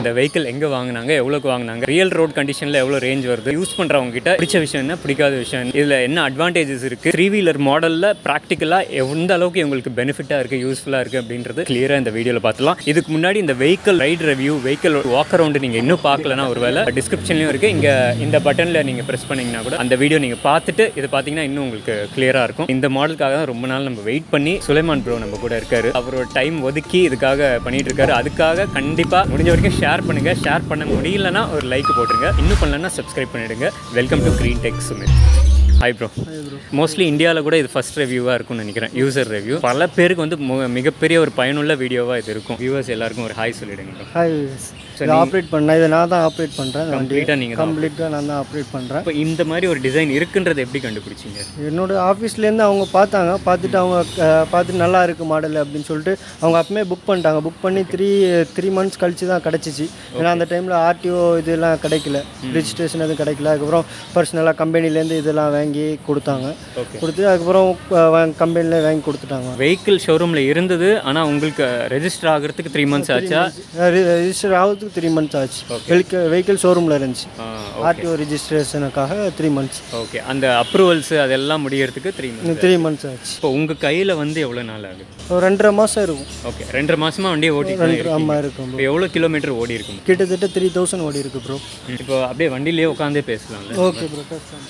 இந்த வெஹிக்கிள் எங்கே வாங்கினாங்க எவ்வளோக்கு வாங்கினாங்க ரியல் ரோட் கண்டிஷனில் எவ்வளோ ரேஞ்ச் வருது யூஸ் பண்ணுறவங்க கிட்ட பிடிச்ச விஷயம் என்ன பிடிக்காத விஷயம் என்ன இதில் என்ன அட்வான்டேஜஸ் இருக்குது த்ரீ வீலர் மாடலில் ப்ராக்டிக்கலாக எந்த அளவுக்கு இவங்களுக்கு பெனிஃபிட்டாக இருக்குது யூஸ்ஃபுல்லாக இருக்குது அப்படின்றது கிளியராக இந்த வீடியோவில் பார்த்துலாம் இதுக்கு முன்னாடி இந்த vehicle ride review vehicle walk around நீங்கள் இன்னும் பார்க்கலனா ஒருவேளை டிஸ்கிரிப்ஷன்லையும் இருக்குது இங்கே இந்த பட்டனில் நீங்கள் ப்ரெஸ் பண்ணிங்கன்னா கூட அந்த வீடியோ நீங்கள் பார்த்துட்டு இது பார்த்தீங்கன்னா இன்னும் உங்களுக்கு கிளியராக இருக்கும் இந்த மாடலுக்காக தான் ரொம்ப நாள் நம்ம வெயிட் பண்ணி சுலைமான் ப்ரோ நம்ம கூட இருக்காரு அவரோட டைம் ஒதுக்கி இதுக்காக பண்ணிட்டு இருக்காரு அதுக்காக கண்டிப்பாக முடிஞ்ச வரைக்கும் ஷேர் பண்ணுங்க ஷேர் பண்ண முடியலன்னா ஒரு லைக் போட்டுருங்க இன்னும் பண்ணலன்னா சப்ஸ்கிரைப் பண்ணிடுங்க welcome to Green Tech Sumit hi bro mostly இந்தியாவில் கூட இது ஃபர்ஸ்ட் ரிவ்யூவாக இருக்கும்னு நினைக்கிறேன் யூசர் ரிவ்யூ பல பேருக்கு வந்து மு- மிகப்பெரிய ஒரு பயனுள்ள வீடியோவாக இது இருக்கும் வியூவர்ஸ் எல்லாருக்கும் ஒரு ஹாய் சொல்லிடுங்க bro. ஹாய் இதை ஆப்ரேட் பண்ணேன் இதை நான் தான் ஆப்ரேட் பண்ணுறேன் வண்டி கம்ப்ளீட்டாக நீங்கள் தான் கம்ப்ளீட்டாக நான் தான் ஆப்ரேட் பண்ணுறேன் இப்போ இந்த மாதிரி ஒரு டிசைன் இருக்குன்றதை எப்படி கண்டுபிடிச்சிங்க என்னோட ஆஃபீஸ்லேருந்து அவங்க பார்த்தாங்க பார்த்துட்டு அவங்க அஹ், பார்த்துட்டு நல்லா இருக்கு மாடல் அப்படின்னு சொல்லிட்டு அவங்க அப்பமே புக் பண்ணிட்டாங்க புக் பண்ணி த்ரீ த்ரீ மந்த்ஸ் கழிச்சு தான் கிடச்சிச்சு ஏன்னா அந்த டைமில் ஆர்டிஓ இதெல்லாம் கிடைக்கல ரிஜிஸ்ட்ரேஷன் எதுவும் கிடைக்கல அதுக்கப்புறம் பர்சனலாக கம்பெனிலேருந்து இதெல்லாம் வாங்கி கொடுத்தாங்க Okay. கொடுத்து அதுக்கப்புறம் கம்பெனியில் வாங்கி கொடுத்துட்டாங்க வெஹிக்கிள் ஷோரூமில் இருந்தது ஆனால் உங்களுக்கு ரெஜிஸ்டர் ஆகிறதுக்கு த்ரீ மந்த்ஸ் ஆச்சா ரிஜிஸ்டர் ஆகிறதுக்கு த்ரீ மந்த்ஸ் ஆச்சு வெஹிக்கிள் வெஹிக்கிள் ஷோரூமில் இருந்துச்சு ஆர்டிஓ ரிஜிஸ்ட்ரேஷனுக்காக த்ரீ மந்த்ஸ் ஓகே அந்த அப்ரூவல்ஸ் அதெல்லாம் முடியறதுக்கு த்ரீ மந்த்ஸ் த்ரீ மந்த்ஸ் ஆச்சு இப்போ உங்கள் கையில் வந்து எவ்வளோ நாள் ஆகுது ஒரு ரெண்டரை மாதம் இருக்கும் ஓகே ரெண்டரை மாசமா வண்டியை ஓட்டிட்டு ரெண்டு ஆமாம் இருக்கும் இப்போ எவ்வளோ கிலோமீட்டர் ஓடி இருக்கும் கிட்டத்தட்ட த்ரீ தௌசண்ட் ஓடி இருக்கு ப்ரோ இப்போ அப்படியே வண்டியிலே உட்காந்தே பேசலாம்ல ஓகே ப்ரோ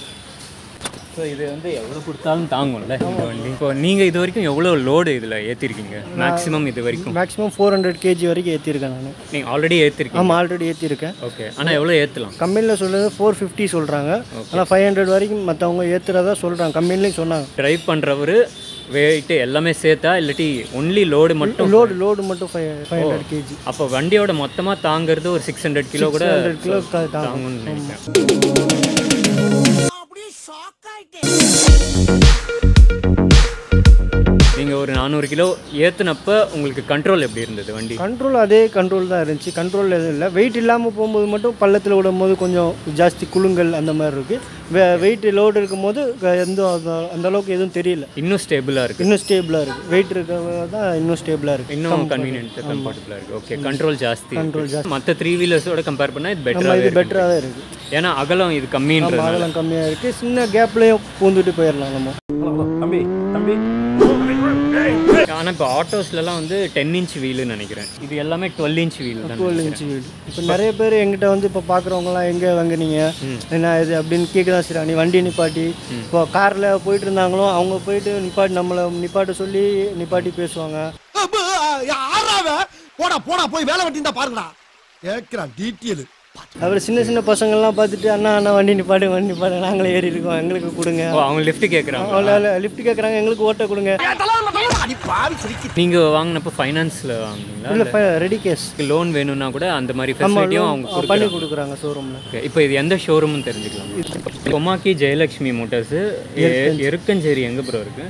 ஸோ இது வந்து எவ்வளோ கொடுத்தாலும் தாங்கும்ல இந்த வண்டி இப்போ நீங்கள் இது வரைக்கும் எவ்வளோ லோடு இதில் ஏற்றிருக்கீங்க மேக்ஸிமம் இது வரைக்கும் மேக்ஸிமம் ஃபோர் ஹண்ட்ரட் கேஜி வரைக்கும் ஏற்றிருக்கேன் நான் நீங்கள் ஆல்ரெடி ஏற்றிருக்கீங்க ஆமாம் ஆல்ரெடி ஏற்றிருக்கேன் ஓகே ஆனால் எவ்வளோ ஏற்றலாம் கம்பெனியில் சொல்கிறது ஃபோர் ஃபிஃப்டி சொல்கிறாங்க ஆனால் ஃபைவ் ஹண்ட்ரட் வரைக்கும் மற்றவங்க ஏற்றுறதா சொல்கிறாங்க கம்பெனிலையும் சொன்னாங்க ட்ரைவ் பண்ணுறவர் வெயிட்டு எல்லாமே சேர்த்தா இல்லாட்டி ஒன்லி லோடு மட்டும் லோடு லோடு மட்டும் ஃபைவ் ஃபைவ் ஹண்ட்ரட் கேஜி அப்போ வண்டியோட மொத்தமாக தாங்கிறது ஒரு சிக்ஸ் ஹண்ட்ரட் கிலோ கூட ஹண்ட்ரட் கிலோ தாங்கும்னு நினைக்கிறேன் நீங்கள் ஒரு நானூறு கிலோ ஏற்றுனப்ப உங்களுக்கு கண்ட்ரோல் எப்படி இருந்தது வண்டி கண்ட்ரோல் அதே கண்ட்ரோல் தான் இருந்துச்சு கண்ட்ரோல் எதுவும் இல்லை வெயிட் இல்லாமல் போகும்போது மட்டும் பள்ளத்தில் விடும்போது கொஞ்சம் ஜாஸ்தி குலுங்கல் அந்த மாதிரி இருக்குது வெயிட் லோடு இருக்கும்போது க- எந்த அந்த- அந்த அளவுக்கு எதுவும் தெரியல இன்னும் ஸ்டேபிளாக இருக்குது இன்னும் ஸ்டேபிளாக இருக்குது வெயிட் இருக்கிறது தான் இன்னும் ஸ்டேபிளாக இருக்குது இன்னும் கன்வீனியன்ட் கம்ஃபர்டபுளாக இருக்குது ஓகே கண்ட்ரோல் ஜாஸ்தி கண்ட்ரோல் ஜாஸ்தி மற்ற த்ரீ வீலர்ஸோட கம்பேர் பண்ணால் இது பெட்டராகவே இது பெட்டராக தான் இருக்குது ஏன்னா அகலம் இது கம்மின்றது அகலம் கம்மியாக இருக்குது சின்ன கேப்லேயும் பூந்துட்டு போயிடலாம் நம்ம ஆனால் இப்போ ஆட்டோஸ்லலாம் வந்து டென் இன்ச் வீலுன்னு நினைக்கிறேன் இது எல்லாமே டுவெல் இன்ச் வீல் தான் டுவெல் இன்ச் வீடு இப்போ நிறைய பேர் எங்கிட்ட வந்து இப்போ பார்க்குறவங்களாம் எங்கே வாங்குனீங்க என்ன இது அப்படின்னு கேட்க தான் சரி நீ வண்டி நிப்பாட்டி இப்போ காரில் போயிட்டு இருந்தாங்களோ அவங்க போயிட்டு நிப்பாட்டி நம்மளை நிப்பாட்ட சொல்லி நிப்பாட்டி பேசுவாங்க யாராவ போடா போடா போய் வேலை வெட்டி இருந்தா பாருங்கடா கேக்குறான் டீட்டெயில் அப்புறம் சின்ன சின்ன பசங்கள்லாம் பார்த்துட்டு அண்ணா அண்ணா வண்டி நிப்பாடு வண்டி நிப்பாடு நாங்களே ஏறி இருக்கோம் எங்களுக்கு கொடுங்க ஓ அவங்க லிஃப்ட் கேட்குறாங்க அவ்வளோ லிஃப்ட் கேட்குறாங்க எங்களுக்கு ஓட்ட கொடுங்க அடி பாவி சிரிக்கி நீங்கள் வாங்கினப்போ ஃபைனான்ஸில் வாங்குனீங்களா இல்லை ரெடி கேஸ் லோன் வேணும்னா கூட அந்த மாதிரி ஃபெசிலிட்டியும் அவங்க பண்ணி கொடுக்குறாங்க கொடுக்குறாங்க ஷோரூமில் ஓகே இப்போ இது எந்த ஷோரூம்னு தெரிஞ்சுக்கலாம் கொமாக்கி ஜெயலக்ஷ்மி மோட்டார்ஸ் எருக்கஞ்சேரி எங்கே ப்ரோ இருக்கு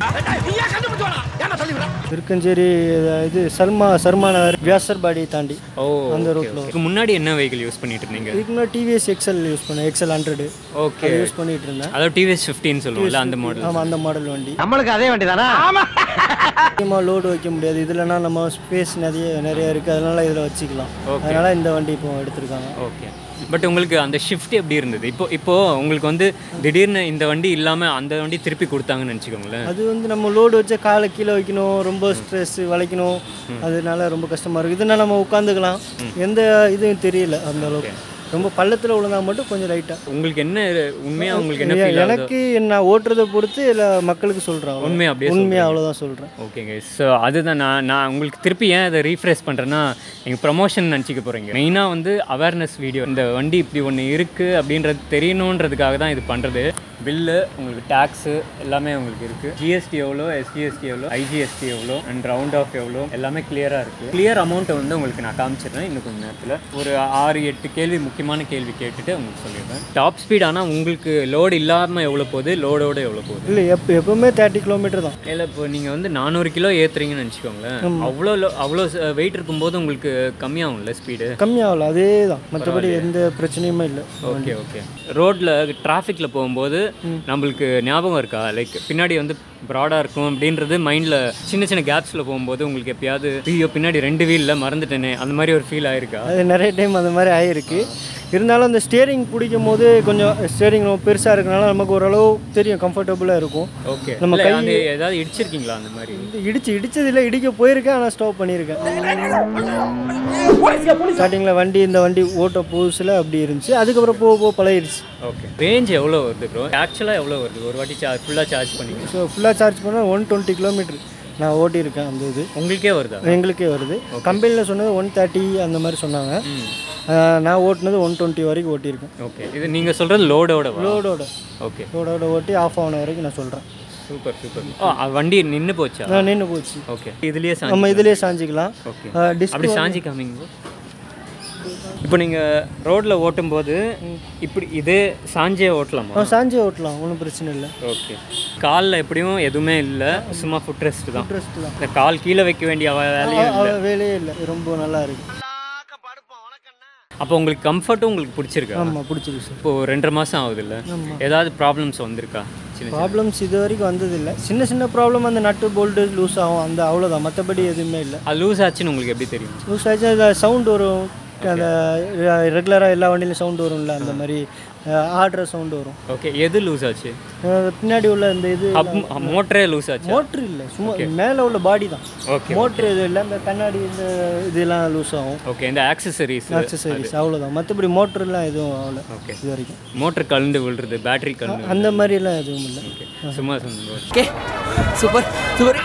திருக்கஞ்சேரி இது சர்மா சர்மா நகர் வியாசர்பாடி தாண்டி ஓ அந்த okay, ரோட்ல okay. இதுக்கு முன்னாடி என்ன வெஹிக்கிள் யூஸ் பண்ணிட்டு இருந்தீங்க இதுக்கு முன்னாடி டிவிஎஸ் எக்ஸல் யூஸ் பண்ணேன் எக்ஸல் ஹண்ட்ரடு ஓகே யூஸ் பண்ணிட்டு இருந்தேன் அதாவது டிவிஎஸ் ஃபிஃப்டின்னு சொல்லுவோம்ல அந்த மாடல் ஆமாம் அந்த மாடல் வண்டி நம்மளுக்கு அதே வண்டி தானா அதிகமாக லோடு வைக்க முடியாது இதுலனா நம்ம ஸ்பேஸ் நிறைய நிறைய இருக்குது அதனால இதில் வச்சுக்கலாம் அதனால இந்த வண்டி இப்போ எடுத்திருக்காங்க ஓகே பட் உங்களுக்கு அந்த ஷிஃப்ட் எப்படி இருந்தது இப்போ இப்போ உங்களுக்கு வந்து திடீர்னு இந்த வண்டி இல்லாமல் அந்த வண்டி திருப்பி கொடுத்தாங்கன்னு நினச்சிக்கோங்களேன் அது வந்து நம்ம லோடு வச்சா காலை கீழே வைக்கணும் ரொம்ப ஸ்ட்ரெஸ் வளைக்கணும் அதனால ரொம்ப கஷ்டமாக இருக்குது இதுனா நம்ம உட்காந்துக்கலாம் எந்த இதுவும் தெரியல அந்த அளவுக்கு ரொம்ப பள்ளத்தில் விழுந்தா மட்டும் கொஞ்சம் லைட்டாக உங்களுக்கு என்ன உண்மையாக உங்களுக்கு என்ன ஃபீல் ஆகுது எனக்கு நான் ஓட்டுறதை பொறுத்து இல்லை மக்களுக்கு சொல்கிறேன் உண்மையா அப்படியே உண்மையாக அவ்வளோதான் சொல்கிறேன் ஓகேங்க ஸோ அதுதான் நான் நான் உங்களுக்கு திருப்பி ஏன் அதை ரீஃப்ரெஷ் பண்ணுறேன்னா எங்கள் ப்ரமோஷன் நினச்சிக்க போகிறீங்க மெயினாக வந்து அவேர்னஸ் வீடியோ இந்த வண்டி இப்படி ஒன்று இருக்குது அப்படின்றது தெரியணுன்றதுக்காக தான் இது பண்ணுறது பில்லு உங்களுக்கு டேக்ஸு எல்லாமே உங்களுக்கு இருக்குது ஜிஎஸ்டி எவ்வளோ எஸ்ஜிஎஸ்டி எவ்வளோ ஐஜிஎஸ்டி எவ்வளோ அண்ட் ரவுண்ட் ஆஃப் எவ்வளோ எல்லாமே கிளியராக இருக்குது கிளியர் அமௌண்ட்டை வந்து உங்களுக்கு நான் காமிச்சிடுறேன் இன்னும் கொஞ்சம் நேரத்தில் ஒரு ஆறு எட்டு கேள்வி முக்கியமான கேள்வி கேட்டுட்டு உங்களுக்கு சொல்லிடுறேன் டாப் ஸ்பீட் ஆனால் உங்களுக்கு லோடு இல்லாமல் எவ்வளோ போகுது லோடோட எவ்வளோ போகுது இல்லை எப்போ எப்பவுமே தேர்ட்டி கிலோமீட்டர் தான் இல்லை இப்போ நீங்கள் வந்து நானூறு கிலோ ஏற்றுறீங்கன்னு நினச்சிக்கோங்களேன் அவ்வளோ lo- அவ்வளோ வெயிட் இருக்கும்போது உங்களுக்கு கம்மியாகும்ல ஸ்பீடு கம்மியாகல அதே தான் மற்றபடி எந்த பிரச்சனையுமே இல்லை ஓகே ஓகே ரோட்டில் டிராஃபிக்கில் போகும்போது நம்மளுக்கு ஞாபகம் இருக்கா லைக் பின்னாடி வந்து ப்ராடாக இருக்கும் அப்படின்றது மைண்டில் சின்ன சின்ன கேப்ஸில் போகும்போது உங்களுக்கு எப்பயாவது ஐயோ பின்னாடி ரெண்டு வீலில் மறந்துட்டேனே அந்த மாதிரி ஒரு ஃபீல் ஆயிருக்கா அது நிறைய டைம் அந்த மாதிரி ஆயிருக்கு இருந்தாலும் அந்த ஸ்டியரிங் பிடிக்கும் போது கொஞ்சம் ஸ்டியரிங் ரொம்ப பெருசாக இருக்கனால நமக்கு ஓரளவு தெரியும் கம்ஃபர்டபுளாக இருக்கும் ஓகே நம்ம நம்ம கை- அந்த ஏதாவது இடிச்சிருக்கீங்களா அந்த மாதிரி இது இடிச்சு இடிச்சதில்ல இடிக்க போயிருக்கேன் ஆனால் ஸ்டாப் பண்ணியிருக்கேன் ஸ்டார்டிங்கில் வண்டி இந்த வண்டி ஓட்ட புதுசில் அப்படி இருந்துச்சு அதுக்கப்புறம் போக போக பழகிடுச்சு ஓகே ரேஞ்ச் எவ்வளோ வருது ப்ரோ ஆக்சுவலாக எவ்வளோ வருது ஒரு வாட்டி சார்ஜ் ஃபுல்லாக சார்ஜ் பண்ணிங்க ஸோ ஃபுல்லாக சார்ஜ் பண்ணால் ஒன் டுவெண்ட்டி கிலோமீட்டர் நான் ஓட்டியிருக்கேன் அந்த இது உங்களுக்கே வருதா எங்களுக்கே வருது கம்பெனியில் சொன்னது ஒன் தேர்ட்டி அந்த மாதிரி சொன்னாங்க ஆஹ் நான் ஓட்டினது ஒன் டுவெண்ட்டி வரைக்கும் ஓட்டியிருக்கேன் ஓகே இது நீங்கள் சொல்கிறது லோடோட லோடோட ஓகே லோடோட ஓட்டி ஆஃப் ஆன வரைக்கும் நான் சொல்கிறேன் சூப்பர் சூப்பர் ஓ அ- வண்டி நின்று போச்சா நான் நின்று போச்சு ஓகே இதுலேயே சாஞ்சி நம்ம இதுலேயே சாஞ்சிக்கலாம் ஓகே டிஸ்க் அப்படி சாஞ்சி காமிங்க இப்போ நீங்கள் ரோட்டில் ஓட்டும்போது இப்படி இதே சாஞ்சே ஓட்டலாமா சாஞ்சி ஓட்டலாம் ஒன்றும் பிரச்சனை இல்லை ஓகே காலில் எப்படியும் எதுவுமே இல்லை சும்மா ஃபுட் ரெஸ்ட் தான் இன்ட்ரெஸ்ட் தான் இந்த கால் கீழே வைக்க வேண்டிய அவ- வேலையே இல்லை அவ வேலையே இல்லை ரொம்ப நல்லா இருக்கு அப்போ உங்களுக்கு கம்ஃபர்ட்டும் உங்களுக்கு பிடிச்சிருக்கா ஆமாம் பிடிச்சிருக்கு சார் இப்போ ரெண்டரை மாதம் ஆகுதுல்ல ஏதாவது ப்ராப்ளம்ஸ் வந்திருக்கா சின்ன ப்ராப்ளம்ஸ் இது வரைக்கும் வந்ததில்லை சின்ன சின்ன ப்ராப்ளம் அந்த நட்டு போல்ட்டு லூஸ் ஆகும் அந்த அவ்வளோதான் மற்றபடி எதுவுமே இல்லை அது லூஸ் ஆச்சுன்னு உங்களுக்கு எப்படி தெரியும் லூஸ் ஆச்சு அந்த சவுண்ட் வரும் அந்த ரெகுலராக எல்லா வண்டியிலும் சவுண்ட் வரும்ல அந்த மாதிரி ஆடுற சவுண்டு வரும் ஓகே எது லூஸ் ஆச்சு அஹ் பின்னாடி உள்ள இந்த இது மோட்டரே லூஸ் ஆச்சு மோட்ரு இல்லை சும்மா மேலே உள்ள பாடி தான் ஓகே மோட்ரு இது இல்லை இந்த கண்ணாடி இந்த இதெல்லாம் லூஸ் ஆகும் ஓகே இந்த ஆக்சசரிஸ் அக்சசரிஸ் அவ்வளோதான் மற்றபடி மோட்டர்லாம் எதுவும் ஆகல ஓகே இது வரைக்கும் மோட்டர் கலந்து விழுறது பேட்டரி கலந்து அந்த மாதிரிலாம் எதுவும் இல்லை ஓகே சும்மா சொன்னோம் ஓகே சூப்பர் சூப்பர்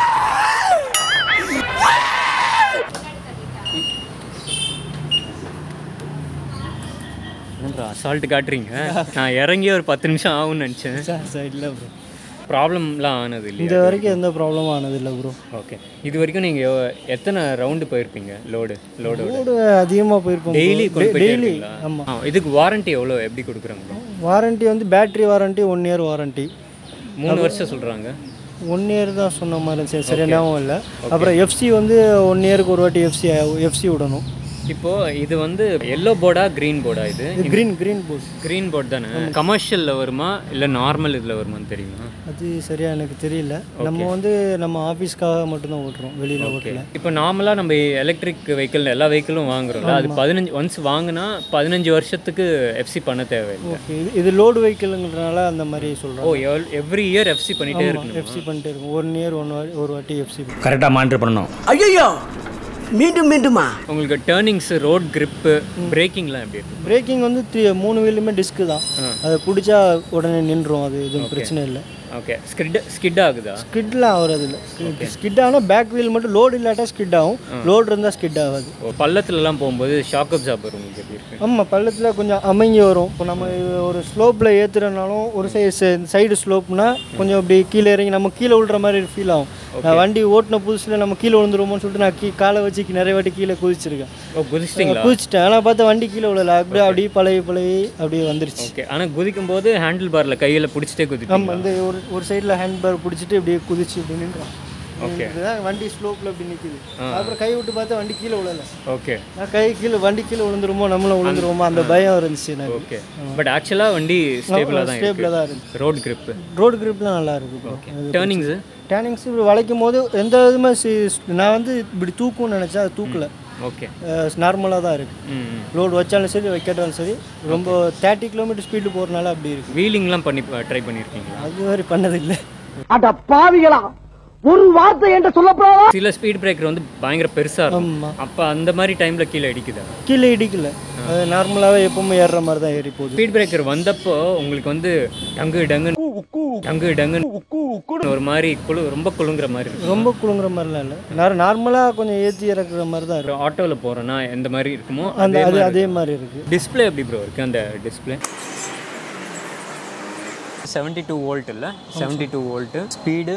என்னப்பா அசால்ட் காட்டுறீங்க நான் இறங்கி ஒரு பத்து நிமிஷம் ஆகும்னு நினச்சேன் சார் சார் இல்லை ப்ரோ ப்ராப்ளம்லாம் ஆனது இல்லையா இது வரைக்கும் எந்த ப்ராப்ளமும் ஆனதில்லை ப்ரோ ஓகே இது வரைக்கும் நீங்கள் எத்தனை ரவுண்டு போயிருப்பீங்க லோடு லோடு ரோடு அதிகமாக போயிருப்போம் டெய்லி கொண்டு போயிட்டே டெய்லி இருப்பீங்களா? ஆமாம் ஆ, இதுக்கு வாரண்டி எவ்வளோ எப்படி கொடுக்குறாங்க வாரண்ட்டி வந்து battery warranty one year warranty மூணு வருஷம் சொல்கிறாங்க ஒன் இயர் தான் சொன்ன மாதிரி இருந்துச்சு சரியா ஞாபகம் இல்லை அப்புறம் எஃப்சி வந்து ஒன் இயருக்கு ஒரு வாட்டி எஃப்சி எஃப்சி விடணும் இப்போது இது வந்து எல்லோ போர்டா க்ரீன் போர்டா இது இது green green board green board தானே கமர்ஷியலில் வருமா இல்லை நார்மல் இதில் வருமான்னு தெரியுமா அது சரியா எனக்கு தெரியல நம்ம வந்து நம்ம ஆஃபீஸ்க்காக மட்டும்தான் ஓட்டுறோம் வெளியில் ஓட்டல இப்போ நார்மலாக நம்ம எலக்ட்ரிக் வெஹிக்கிள் எல்லா வெஹிக்கிளும் வாங்குறோம்ல அது பதினஞ்சு ஒன்ஸ் வாங்கினா பதினஞ்சு வருஷத்துக்கு எஃப்சி பண்ண தேவையில்லை ஓகே இது இது லோடு வெஹிக்கிளுங்கிறனால அந்த மாதிரி சொல்கிறோம் ஓ எவ்ரி இயர் எஃப்சி பண்ணிகிட்டே இருக்கணும் எஃப்சி பண்ணிட்டு இருக்கும் ஒன் இயர் ஒன் ஒரு வாட்டி எஃப்சி கரெக்டாக மானிட்டர் பண்ணணும் ஐயோ மீண்டும் மீண்டுமா உங்களுக்கு டேர்னிங்ஸ் ரோட் கிரிப்பு பிரேக்கிங்லாம் எப்படி இருக்கும் பிரேக்கிங் வந்து த்ரீ மூணு வீலுமே டிஸ்க்கு தான் அதை பிடிச்சா உடனே நின்றும் அது எதுவும் பிரச்சனை இல்லை ஓகே ஸ்கிட் ஸ்கிட் ஆகுதா ஸ்கிட்லாம் ஆகுறது இல்லை ஸ்கிட் ஆனால் பேக் வீல் மட்டும் லோடு இல்லாட்டா ஸ்கிட் ஆகும் லோடு இருந்தால் ஸ்கிட் ஆகாது ஓ பள்ளத்துலலாம் போகும்போது ஷாக் அப்சார்பர் உங்களுக்கு எப்படி இருக்கு ஆமாம் பள்ளத்தில் கொஞ்சம் அமைங்கி வரும் இப்போ நம்ம ஒரு ஸ்லோப்பில் ஏற்றுறனாலும் ஒரு சைடு சைடு ஸ்லோப்னா கொஞ்சம் இப்படி கீழே இறங்கி நம்ம கீழே விழுற மாதிரி ஃபீல் ஆகும் நான் வண்டி ஓட்டின புதுசில் நம்ம கீழே விழுந்துருமோன்னு சொல்லிட்டு நான் கீ காலை வச்சு நிறைய வாட்டி கீழே குதிச்சிருக்கேன் ஓ குதிச்சிட்டிங்களா குதிச்சிட்டேன் ஆனால் பார்த்தா வண்டி கீழே விழல அப்படியே அப்படியே பழகி பழகி அப்படியே வந்துருச்சு ஓகே ஆனால் குதிக்கும் போது ஹேண்டில் பாரில் கையில் பிடிச்சிட்டே குதிப்பீங்க நம்ம வந்து ஒரு ஒரு சைடில் ஹேண்ட் பேர் பிடிச்சிட்டு இப்படியே குதிச்சு இப்படி நின்றோம் Okay. இதுதான் வண்டி ஸ்லோப்பில் அப்படி நிற்குது அப்புறம் கை விட்டு பார்த்தா வண்டி கீழே விழல ஓகே நான் கை கீழே வண்டி கீழே விழுந்துருமோ நம்மளும் விழுந்துருவோமோ அந்த பயம் இருந்துச்சு எனக்கு ஓகே பட் ஆக்சுவலாக வண்டி ஸ்டேபிளாக தான் ஸ்டேபிளாக இருக்கு தான் இருந்துச்சு ரோட் கிரிப்பு ரோடு கிரிப்லாம் நல்லா இருக்கு bro. அது டேர்னிங்ஸு டேனிங்ஸ் இப்படி வளைக்கும் போது எந்த இதுவுமே சி- நான் வந்து இப்படி தூக்கும்னு நினச்சேன் அது தூக்கல ஓகே நார்மலாக தான் இருக்கு ம் ம். லோடு வச்சாலும் சரி வைக்காட்டாலும் சரி ரொம்ப தேர்ட்டி கிலோமீட்டர் ஸ்பீடு போகிறனால அப்படி இருக்கு வீலிங்லாம் பண்ணி ட்ரை பண்ணியிருக்கீங்களா அது மாதிரி பண்ணதில்லை அட பாவிகளா ஒரு வார்த்தை என்று சொல்லப்படாதா சில ஸ்பீட் பிரேக்கர் வந்து பயங்கர பெருசாக இருக்கும் ஆமாம் அப்போ அந்த மாதிரி டைமில் கீழே அடிக்குதா கீழே இடிக்கல அது நார்மலாகவே எப்பவுமே ஏறுற மாதிரி தான் ஏறி போகுது ஸ்பீட் பிரேக்கர் வந்தப்போ உங்களுக்கு வந்து டங்கு டங்கு டங்கு டங்குன்னு ஒரு மாதிரி குழு ரொம்ப குழுங்குற மாதிரி இருக்கும் ரொம்ப குழுங்குற மாதிரிலாம் இல்லை நான் நார்மலாக கொஞ்சம் ஏற்றி இறக்குற மாதிரி தான் இருக்கும் ஒரு ஆட்டோவில் போகிறோன்னா எந்த மாதிரி இருக்குமோ அந்த அதே அது மாதிரி அதே மாதிரி இருக்குது டிஸ்பிளே எப்படி ப்ரோ இருக்குது அந்த டிஸ்பிளே செவன்ட்டி டூ வோல்ட் இல்லை செவன்ட்டி டூ வோல்ட்டு ஸ்பீடு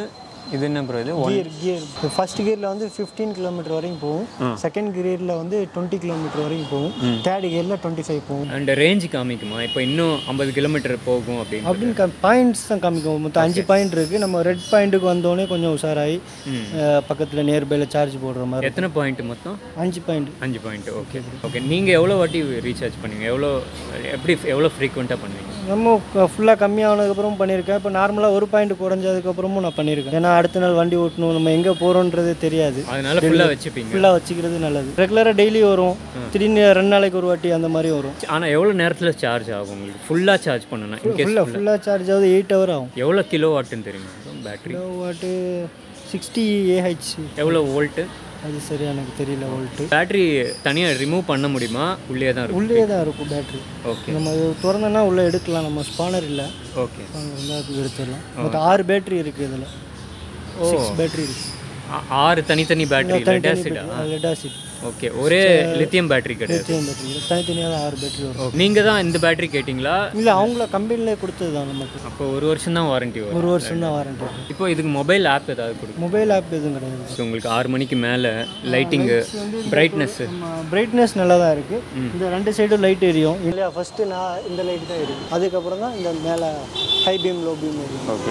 இது என்ன ப்ரோ இது கியர் கியர் ஃபர்ஸ்ட் கியரில் வந்து ஃபிஃப்டீன் கிலோமீட்டர் வரைக்கும் போகும் செகண்ட் கியரில் வந்து டுவெண்ட்டி கிலோமீட்டர் வரைக்கும் போகும் தேர்ட் கியரில் டுவெண்ட்டி ஃபைவ் போகும் அண்ட் ரேஞ்ச் காமிக்குமா இப்போ இன்னும் ஐம்பது கிலோமீட்டர் போகும் அப்படின்னு அப்படின்னு பாயிண்ட்ஸ் தான் காமிக்கும் மொத்தம் அஞ்சு பாயிண்ட் இருக்குது நம்ம ரெட் பாயிண்ட்டுக்கு வந்தோடனே கொஞ்சம் உஷாராகி பக்கத்தில் நியர்பையில் சார்ஜ் போடுற மாதிரி எத்தனை பாயிண்ட் மொத்தம் அஞ்சு பாயிண்ட் அஞ்சு பாயிண்ட் ஓகே ஓகே நீங்கள் எவ்வளோ வாட்டி ரீசார்ஜ் பண்ணுவீங்க எவ்வளோ எப்படி எவ்வளோ ஃப்ரீக்வெண்ட்டாக பண்ணுவீங்க நம்ம ஃபுல்லாக கம்மியானதுக்கப்புறம் பண்ணியிருக்கேன் இப்போ நார்மலாக ஒரு பாயிண்ட் குறைஞ்சதுக்கப்புறமும் நான் பண்ணியிருக்கேன் ஏன்னா அடுத்த நாள் வண்டி ஓட்டணும் நம்ம எங்கே போகிறோன்றது தெரியாது அதனால ஃபுல்லாக வச்சுப்பீங்க ஃபுல்லாக வச்சுக்கிறது நல்லது ரெகுலராக டெய்லி வரும் திடீர்னு ரெண்டு நாளைக்கு ஒரு வாட்டி அந்த மாதிரி வரும் ஆனால் எவ்வளோ நேரத்தில் சார்ஜ் ஆகும் உங்களுக்கு ஃபுல்லாக சார்ஜ் பண்ணணும் இன்கேஸ் ஃபுல்லாக ஃபுல்லாக சார்ஜ் ஆகுது எயிட் ஹவர் ஆகும் எவ்வளோ கிலோ வாட்டுன்னு தெரியுமா battery kilo watt sixty AH எவ்வளோ வோல்ட்டு அது சரியா எனக்கு தெரியல வோல்ட்டு பேட்டரி தனியாக ரிமூவ் பண்ண முடியுமா உள்ளே தான் இருக்கும் உள்ளே தான் இருக்கும் பேட்ரி ஓகே நம்ம அது திறந்தோன்னா உள்ளே எடுக்கலாம் நம்ம ஸ்பானர் இல்லை ஓகே ஸ்பானர் இருந்தால் அது எடுத்துடலாம் மொத்தம் ஆறு பேட்டரி இருக்குது இதில் சிக்ஸ் பேட்டரி இருக்குது ஆறு தனித்தனி பேட்டரி லெட் ஆசிடா லெட் ஆசிட் ஓகே ஒரே லித்தியம் பேட்டரி கிடையாது லித்தியம் பேட்டரி தனித்தனியாக தான் ஆறு பேட்டரி வரும் நீங்கள் தான் இந்த பேட்டரி கேட்டிங்களா இல்லை அவங்கள கம்பெனிலே கொடுத்தது தான் நமக்கு அப்போ ஒரு வருஷம் தான் வாரண்டி வரும் ஒரு வருஷம் தான் வாரண்டி இப்போ இதுக்கு மொபைல் ஆப் ஏதாவது கொடுக்கும் மொபைல் ஆப் எதுவும் கிடையாது ஸோ உங்களுக்கு ஆறு மணிக்கு மேலே லைட்டிங்கு பிரைட்னஸ்ஸு பிரைட்னஸ் நல்லா தான் இருக்குது இந்த ரெண்டு சைடும் லைட் எரியும் இல்லையா ஃபஸ்ட்டு நான் இந்த லைட் தான் எரியும் அதுக்கப்புறம் தான் இந்த மேலே ஹை பீம் லோ பீம் எரியும் ஓகே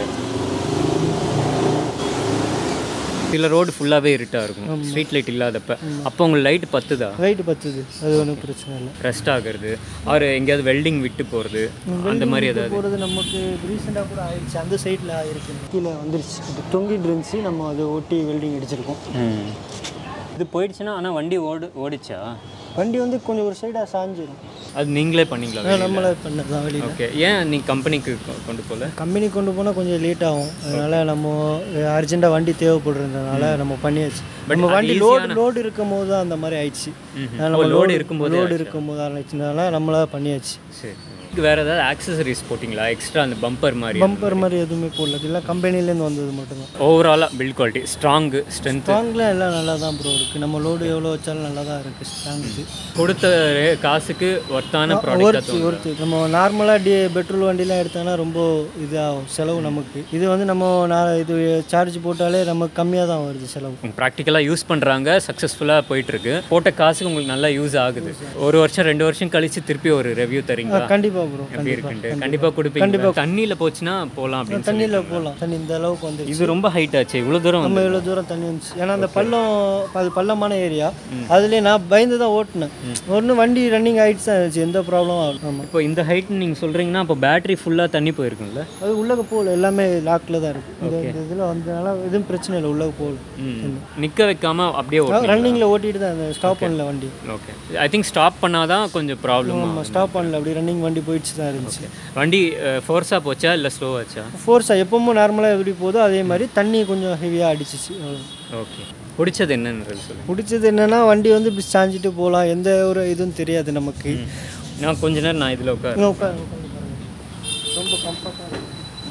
சில ரோடு ஃபுல்லாகவே இருட்டாக இருக்கும் ஸ்ட்ரீட் லைட் இல்லாதப்ப அப்போ உங்களுக்கு லைட் பத்துதா லைட்டு பத்துது அது ஒன்றும் பிரச்சனை இல்லை ரெஸ்ட் ஆகுறது ஆர் எங்கேயாவது வெல்டிங் விட்டு போகிறது அந்த மாதிரி ஏதாவது போகிறது நமக்கு ரீசெண்டாக கூட ஆயிடுச்சு அந்த சைடில் ஆயிருக்கு கீழே வந்துருச்சு இது தொங்கிட்டு இருந்துச்சு நம்ம அதை ஒட்டி வெல்டிங் அடிச்சிருக்கோம் இது போயிடுச்சுன்னா ஆனால் வண்டி ஓடு ஓடிச்சா வண்டி வந்து கொஞ்சம் ஒரு சைடாக சாஞ்சிரும் அது நீங்களே பண்ணீங்களா நம்மளே பண்ணது தான் வெளியில் ஓகே ஏன் நீ கம்பெனிக்கு கொண்டு போகல கம்பெனி கொண்டு போனால் கொஞ்சம் லேட் ஆகும் அதனால நம்ம அர்ஜென்ட்டாக வண்டி தேவைப்படுறதுனால நம்ம பண்ணியாச்சு நம்ம வண்டி லோடு லோடு இருக்கும் போது தான் அந்த மாதிரி ஆயிடுச்சு நம்ம லோடு இருக்கும்போது லோடு இருக்கும் போது ஆயிடுச்சுனால நம்மளா பண்ணியாச்சு சரி இதுக்கு வேறு ஏதாவது ஆக்சசரிஸ் போட்டிங்களா எக்ஸ்ட்ரா அந்த பம்பர் மாதிரி பம்பர் மாதிரி எதுவுமே போடல எல்லாம் கம்பெனிலேருந்து வந்தது மட்டும்தான் ஓவராலாக பில்ட் குவாலிட்டி ஸ்ட்ராங்கு ஸ்ட்ரென்த்து ஸ்ட்ராங்லாம் எல்லாம் நல்லா தான் ப்ரோ இருக்குது நம்ம லோடு எவ்வளோ வச்சாலும் நல்லா தான் இருக்குது ஸ்ட்ராங் இது கொடுத்த ரே- காசுக்கு ஒர்த்தான ப்ராடக்டாக ஒருத்தி ஒருத்தி நம்ம நார்மலாக டி பெட்ரோல் வண்டிலாம் எடுத்தோன்னா ரொம்ப இதாகும் செலவு நமக்கு இது வந்து நம்ம நான் இது சார்ஜ் போட்டாலே நமக்கு கம்மியாக தான் வருது செலவு ப்ராக்டிக்கலாக யூஸ் பண்ணுறாங்க சக்ஸஸ்ஃபுல்லாக போயிட்டுருக்கு போட்ட காசுக்கு உங்களுக்கு நல்லா யூஸ் ஆகுது ஒரு வருஷம் ரெண்டு வருஷம் கழிச்சு திருப்பி ஒரு ரெவ்யூ தரீங்களா கண்டிப்பாக ப்ரோ எப்படி இருக்குன்ட்டு கண்டிப்பாக கொடுப்பீங்க தண்ணியில் போச்சுன்னா போகலாம் அப்படின்னு சொல்லி தண்ணியில் போகலாம் தண்ணி இந்த அளவுக்கு வந்து இது ரொம்ப ஹைட் ஆச்சு இவ்வளோ தூரம் நம்ம வந்து இவ்வளோ தூரம் தண்ணி வந்துச்சு ஏன்னா அந்த பள்ளம் அது பள்ளமான ஏரியா அதுலேயே நான் பயந்து தான் ஓட்டினேன் ஒன்று வண்டி ரன்னிங் ஆகிட்டு தான் இருந்துச்சு எந்த ப்ராப்ளமும் ஆகும் ஆமாம் இப்போ இந்த ஹைட் நீங்கள் சொல்கிறீங்கன்னா அப்போ பேட்டரி ஃபுல்லாக தண்ணி போயிருக்கும்ல அது உள்ளக போகல எல்லாமே லாக்கில் தான் இருக்குது இந்த இந்த இதில் வந்ததுனால எதுவும் பிரச்சனை இல்லை உள்ளக போகல ம் நிற்க வைக்காம அப்படியே ஓட்டணும் ரன்னிங்கில் ஓட்டிட்டு தான் அந்த ஸ்டாப் பண்ணல வண்டி ஓகே ஐ திங்க் ஸ்டாப் பண்ணால் தான் கொஞ்சம் ப்ராப்ளம் நம்ம ஸ்டாப் பண்ணல அப்படி ரன்னிங் வண்டி போயிடுச்சு தான் இருந்துச்சு வண்டி ஃபோர்ஸாக போச்சா இல்லை ஸ்லோவாச்சா ஃபோர்ஸாக எப்பவும் நார்மலாக எப்படி போதோ அதே மாதிரி தண்ணி கொஞ்சம் ஹெவியாக அடிச்சிச்சு அவ்வளவுதான். ஓகே பிடிச்சது என்னன்றது சொல்லுங்கள் பிடிச்சது என்னன்னா வண்டி வந்து இப்படி சாஞ்சிட்டு போகலாம் எந்த ஒரு இதுவும் தெரியாது நமக்கு நான் கொஞ்ச நேரம் நான் இதில் உட்கார் இங்க உட்காரு, உட்காந்து பாருங்க. ரொம்ப கம்ஃபர்ட்டாக இருக்கு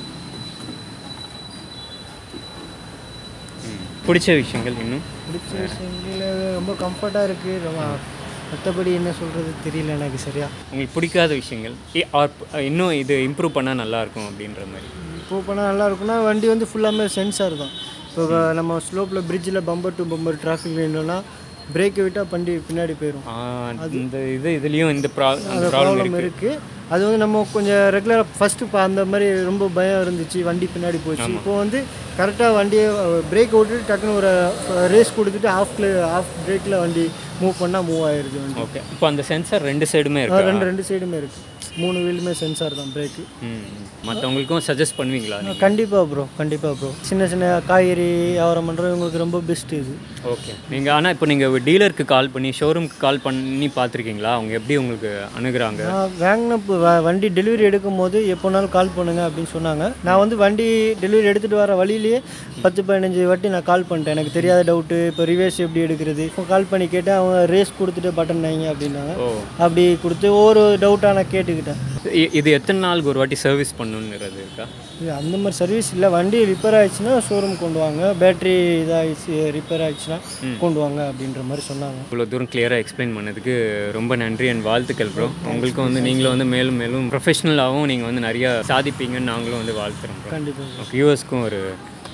பிடிச்ச விஷயங்கள் இன்னும் பிடிச்ச விஷயங்கள ரொம்ப கம்ஃபர்ட்டாக இருக்குது ரொம்ப மற்றபடி என்ன சொல்கிறது தெரியல எனக்கு சரியா உங்களுக்கு பிடிக்காத விஷயங்கள் இ- or இன்னும் இது இம்ப்ரூவ் பண்ணால் நல்லாயிருக்கும் அப்படின்ற மாதிரி இப்போ பண்ணால் நல்லா இருக்கும்னா வண்டி வந்து ஃபுல்லாமே சென்சார் தான் இப்போ நம்ம ஸ்லோப்பில் பிரிட்ஜில் பம்பர் டு பம்பர் டிராஃபிக் இல்லைன்னா பிரேக்கை விட்டால் வண்டி பின்னாடி போயிடும் ஆ, இந்த இது இதுலேயும் இந்த ப்ரா அந்த ப்ராப்ளம் ப்ராப்ளம் இருக்குது அது வந்து நம்ம கொஞ்சம் ரெகுலராக ஃபஸ்ட்டு இப்போ அந்த மாதிரி ரொம்ப பயம் இருந்துச்சு வண்டி பின்னாடி போச்சு இப்போ வந்து கரெக்டாக வண்டியை பிரேக் விட்டுட்டு டக்குன்னு ஒரு ரேஸ் கொடுத்துட்டு ஆஃப்ல ஆஃப் பிரேக்கில் வண்டி மூவ் பண்ணால் மூவ் ஆயிடுது வண்டி ஓகே இப்போ அந்த சென்சார் ரெண்டு சைடுமே இருக்கு ரெண்டு ரெண்டு சைடுமே இருக்குது மூணு வீலுமே சென்சார் தான் பிரேக்கு ம் மற்றவங்களுக்கும் சஜஸ்ட் பண்ணுவீங்களா நீங்க? கண்டிப்பாக ப்ரோ கண்டிப்பாக ப்ரோ சின்ன சின்ன காய்கறி வியாபாரம் பண்ணுறவங்களுக்கு ரொம்ப பெஸ்ட் இது ஓகே நீங்கள் ஆனால் இப்போ நீங்கள் டீலருக்கு கால் பண்ணி ஷோரூம்க்கு கால் பண்ணி பார்த்துருக்கீங்களா அவங்க எப்படி உங்களுக்கு அணுகுறாங்க நான் வாங்கின பு- வ- வண்டி டெலிவரி எடுக்கும் போது எப்போனாலும் கால் பண்ணுங்க அப்படின்னு சொன்னாங்க நான் வந்து வண்டி டெலிவரி எடுத்துகிட்டு வர வழியிலேயே பத்து பதினஞ்சு வாட்டி நான் கால் பண்ணிட்டேன் எனக்கு தெரியாத டவுட்டு இப்போ ரிவேர்ஸ் எப்படி எடுக்கிறது இப்போ கால் பண்ணி கேட்டேன் அவங்க ரேஸ் கொடுத்துட்டு பட்டன் வைங்க அப்படின்னாங்க ஓ அப்படி கொடுத்து ஒவ்வொரு டவுட்டாக நான் கேட்டுக்கிட்டேன் இ- இது எத்தனை நாளுக்கு ஒரு வாட்டி சர்வீஸ் பண்ணணுங்கிறது இருக்கா இது அந்த மாதிரி சர்வீஸ் இல்லை வண்டி ரிப்பேர் ஆயிடுச்சுன்னா ஷோரூம் கொண்டு வாங்க பேட்டரி இதாகிடுச்சு ரிப்பேர் ஆயிடுச்சுன்னா கொண்டு வாங்க அப்படின்ற மாதிரி சொன்னாங்க இவ்வளோ தூரம் கிளியராக எக்ஸ்பிளைன் பண்ணதுக்கு ரொம்ப நன்றி அண்ட் வாழ்த்துக்கள் ப்ரோ உங்களுக்கும் வந்து நீங்களும் வந்து மேலும் மேலும் ப்ரொஃபஷ்னலாகவும் நீங்கள் வந்து நிறையா சாதிப்பீங்கன்னு நாங்களும் வந்து வாழ்த்துறோம் ப்ரோ கண்டிப்பாக வியூவர்ஸ்க்கும் ஒரு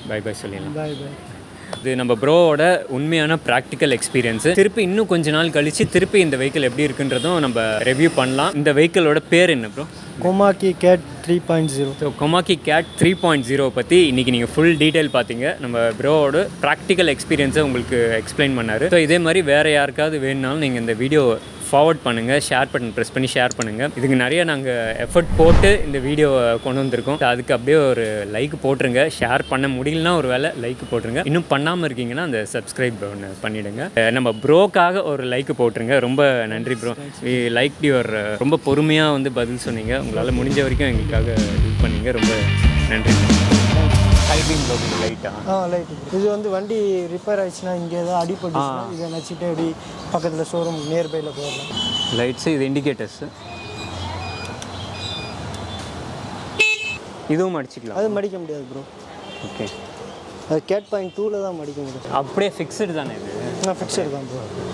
பை பை சொல்லிடலாம் பாய் பாய் இது நம்ம ப்ரோவோட உண்மையான ப்ராக்டிக்கல் எக்ஸ்பீரியன்ஸ் திருப்பி இன்னும் கொஞ்ச நாள் கழிச்சு திருப்பி இந்த வெஹிக்கிள் எப்படி இருக்குன்றதும் நம்ம ரிவ்யூ பண்ணலாம் இந்த வெஹிக்கிளோட பேர் என்ன bro Komaki Cat three point zero so Komaki Cat three point zero பற்றி இன்றைக்கி நீங்கள் ஃபுல் டீட்டெயில் பார்த்தீங்க நம்ம ப்ரோவோட ப்ராக்டிக்கல் எக்ஸ்பீரியன்ஸை உங்களுக்கு எக்ஸ்பிளைன் பண்ணார் ஸோ இதே மாதிரி வேறு யாருக்காவது வேணுனாலும் நீங்கள் இந்த வீடியோ ஃபார்வர்ட் பண்ணுங்கள் ஷேர் பட்டன் ப்ரெஸ் பண்ணி ஷேர் பண்ணுங்கள் இதுக்கு நிறைய நாங்கள் எஃபர்ட் போட்டு இந்த வீடியோவை கொண்டு வந்திருக்கோம் So அதுக்கு அப்படியே ஒரு லைக் போட்டுருங்க ஷேர் பண்ண முடியலனா ஒரு வேளை லைக் போட்டுருங்க இன்னும் பண்ணாமல் இருக்கீங்கன்னா அந்த சப்ஸ்கிரைப் ஒன்று பண்ணிவிடுங்க நம்ம ப்ரோக்காக ஒரு லைக் போட்டுருங்க ரொம்ப நன்றி ப்ரோ லைக் யுவர் ரொம்ப பொறுமையாக வந்து பதில் சொன்னீங்க உங்களால் முடிஞ்ச வரைக்கும் எங்களுக்காக இது பண்ணீங்க ரொம்ப நன்றி ஹைபீம் லோபிங் லைட்டா ஆ லைட் இது வந்து வண்டி ரிப்பேர் ஆயிடுச்சுன்னா இங்கே ஏதாவது அடிபட்டுச்சுன்னா இதை நினச்சிட்டு அப்படி பக்கத்தில் ஷோரூம் நியர்பையில் போயிடலாம் லைட்ஸு இது இண்டிகேட்டர்ஸு இதுவும் அடிச்சுக்கலாம் அது மடிக்க முடியாது ப்ரோ ஓகே அது கேட் பாயிண்ட் டூவில் தான் மடிக்க முடியும் அப்படியே ஃபிக்ஸ்டு தானே இது நான் ஃபிக்ஸட் தான் ப்ரோ